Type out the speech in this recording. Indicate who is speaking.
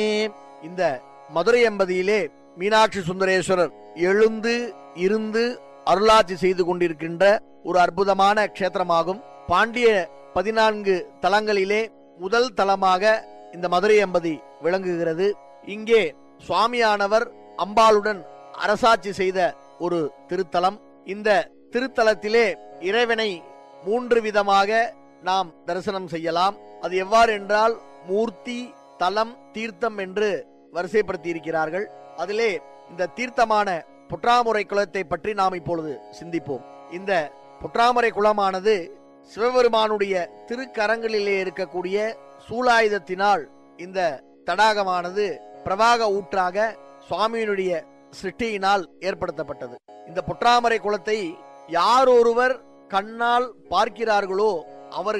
Speaker 1: இந்த மதுரை எம்பதியிலே மீனாட்சி சுந்தரேஸ்வரர் எழுந்து இருந்து அருளாட்சி செய்து கொண்டிருக்கின்ற ஒரு அற்புதமான க்ஷேத்திரமாகும் பாண்டிய பதினான்கு தலங்களிலே முதல் தலமாக இந்த மதுரை எம்பதி விளங்குகிறது இங்கே சுவாமியானவர் அம்பாளுடன் அரசாட்சி செய்த ஒரு திருத்தலம் இந்த திருத்தலத்திலே இறைவனை மூன்று விதமாக நாம் தரிசனம் செய்யலாம் அது எவ்வாறு என்றால் மூர்த்தி தலம் தீர்த்தம் என்று வரிசைப்படுத்தி இருக்கிறார்கள் அதிலே இந்த தீர்த்தமான புற்றாமுறை குளத்தை பற்றி நாம் இப்பொழுது சிந்திப்போம் இந்த புற்றாமரை குளமானது சிவபெருமானுடைய திருக்கரங்களிலே இருக்கக்கூடிய சூலாயுதத்தினால் இந்த தடாகமானது பிரவாக ஊற்றாக சுவாமியினுடைய சிருஷ்டியினால் ஏற்படுத்தப்பட்டது இந்த புற்றாமரை குளத்தை யார் ஒருவர் கண்ணால் பார்க்கிறார்களோ அவர்கள்